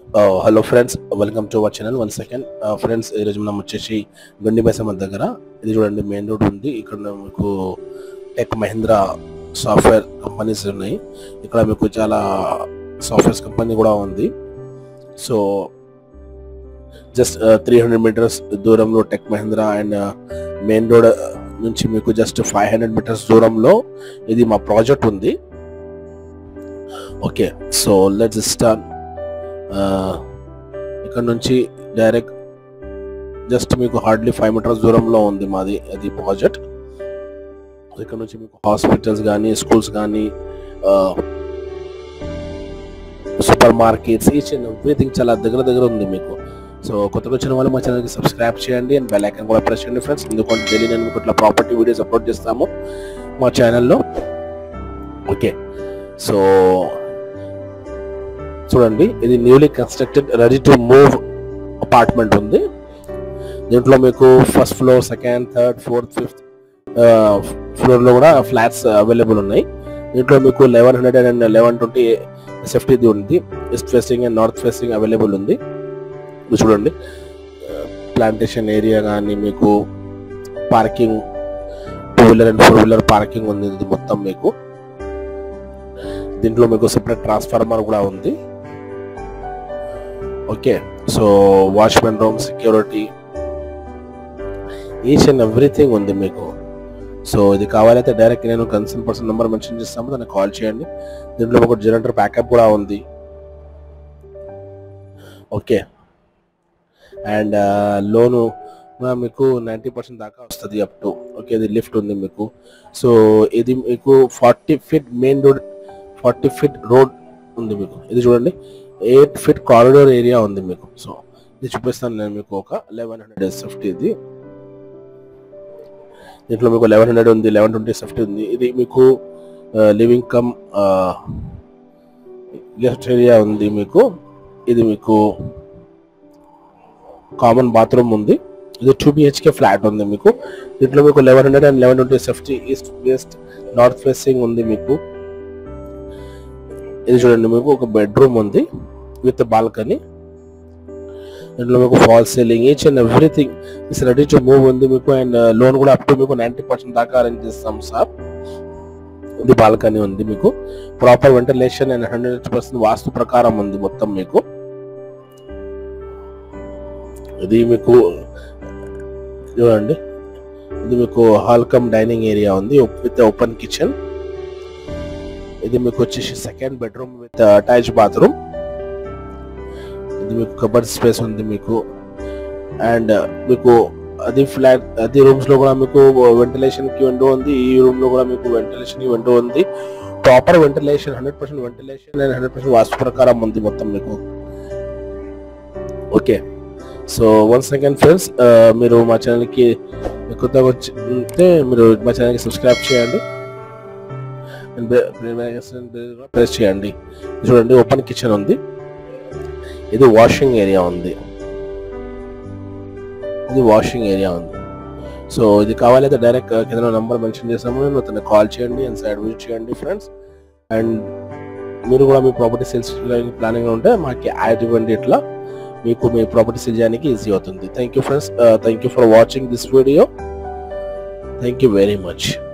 hello friends welcome to our channel one second friends ఈరోజు మనం వచ్చేసి గండి బైసమ్మ దగ్గర ఇది చూడండి మెయిన్ రోడ్ ఉంది ఇక్కడ మీకు టెక్ మహీంద్రా సాఫ్ట్వేర్ కంపెనీస్ ఉన్నాయి ఇక్కడ మీకు చాలా సాఫ్ట్వేర్స్ కంపెనీ కూడా ఉంది so just three hundred meters దూరంలో tech Mahindra and main road నుంచి మీకు జస్ట్ ఫైవ్ హండ్రెడ్ మీటర్స్ దూరంలో ఇది మా ప్రాజెక్ట్ ఉంది ఓకే సో లెట్స్ స్టార్ట్ ఇక్కడ నుంచి డైరెక్ట్ జస్ట్ మీకు హార్డ్లీ ఫైవ్ మీటర్స్ దూరంలో ఉంది మాది అది ప్రాజెక్ట్ ఇక్కడ నుంచి మీకు హాస్పిటల్స్ కానీ స్కూల్స్ కానీ supermarkets each and everything చాలా దగ్గర దగ్గర ఉంది మీకు సో కొత్తగా వచ్చిన వాళ్ళు మా ఛానల్కి సబ్స్క్రైబ్ చేయండి అండ్ బెల్ ఐకాన్ కూడా ప్రెస్ చేయండి ఫ్రెండ్స్ ఎందుకంటే డైలీ నేను మీకు ఇట్లా ప్రాపర్టీ వీడియోస్ అప్లోడ్ చేస్తాము మా ఛానల్లో ఓకే సో చూడండి ఇది newly constructed ready to move apartment ఉంది దీంట్లో మీకు first floor second third fourth fifth floor లో కూడా ఫ్లాట్స్ అవైలబుల్ ఉన్నాయి దీంట్లో మీకు eleven hundred and eleven twenty సేఫ్టీది ఉంది east facing and north facing available ఉంది ఇది చూడండి ప్లాంటేషన్ ఏరియా కానీ మీకు parking two wheeler and four wheeler parking ఉంది ఇది మొత్తం మీకు దీంట్లో మీకు సెపరేట్ ట్రాన్స్ఫార్మర్ కూడా ఉంది okay so watchmen room security each and everything ఉంది మీకు సో ఇది కావాలైతే డైరెక్ట్ నేను కన్సర్న్ పర్సన్ నెంబర్ మెన్షన్ చేస్తాము దాన్ని కాల్ చేయండి దీంట్లో ఒక జనరేటర్ బ్యాకప్ కూడా ఉంది ఓకే అండ్ లోను మీకు నైంటీ పర్సెంట్ దాకా వస్తుంది అప్ టు ఓకే ఇది లిఫ్ట్ ఉంది మీకు సో ఇది మీకు forty feet main road forty feet road ఉంది మీకు ఇది చూడండి ఎయిట్ ఫీట్ కారిడోర్ ఏరియా ఉంది మీకు సో ఇది చూపిస్తాను నేను మీకు ఒక లెవెన్ హండ్రెడ్ ఫిఫ్టీ ఇది దీంట్లో మీకు లెవెన్ హండ్రెడ్ ఉంది లెవెన్ ట్వంటీ ఫిఫ్టీ ఉంది ఇది మీకు లివింగ్ కమ్ గెస్ట్ ఏరియా ఉంది మీకు ఇది మీకు కామన్ బాత్రూమ్ ఉంది ఇది టూ బిహెచ్కే ఫ్లాట్ ఉంది మీకు దీంట్లో మీకు eleven hundred and eleven twenty SFT east west north facing ఉంది మీకు ఇది చూడండి మీకు ఒక బెడ్రూమ్ ఉంది విత్ బాల్కనీ దీంట్లో మీకు fall ceiling each and everything is ready to move ఉంది మీకు అండ్ లోన్ కూడా అప్ టు మీకు నైంటీ పర్సెంట్ దాకా అరేంజ్ చేస్తాం సార్ ఇది బాల్కనీ ఉంది మీకు proper ventilation and hundred percent vastu ప్రకారం ఉంది మొత్తం మీకు ఇది మీకు చూడండి ఇది మీకు హాల్ కమ్ డైనింగ్ ఏరియా ఉంది విత్ ఓపెన్ కిచెన్ ఇది మీకు వచ్చేసి second bedroom with attach bathroom ఇది మీకు కబర్డ్ స్పేస్ ఉంది మీకు అండ్ మీకు అది ఫ్లాట్ అది రూమ్స్ లో కూడా మీకు వెంటిలేషన్ కి విండో ఉంది ఈ రూమ్ లో కూడా మీకు వెంటిలేషన్ కి విండో ఉంది proper ventilation hundred percent ventilation and hundred percent vastu ప్రకారం ఉంది మొత్తం మీకు okay so one second friends మీరు మా ఛానల్కి కొత్తగా వచ్చి ఉంటే మీరు మా ఛానల్కి సబ్స్క్రైబ్ చేయండి ప్రెస్ చేయండి చూడండి ఓపెన్ కిచెన్ ఉంది ఇది వాషింగ్ ఏరియా ఉంది ఇది వాషింగ్ ఏరియా ఉంది సో ఇది కావాలైతే డైరెక్ట్ కింద నెంబర్ మెన్షన్ చేసాము నేను అతను కాల్ చేయండి అండ్ సైడ్ విజిట్ చేయండి ఫ్రెండ్స్ అండ్ మీరు కూడా మీ ప్రాపర్టీ సేల్స్ ప్లానింగ్ ఉంటే మాకు యాడ్ ఇవ్వండి ఇట్లా మీకు మీ ప్రాపర్టీ సేల్ చేయడానికి ఈజీ అవుతుంది thank you friends thank you for watching this video thank you very much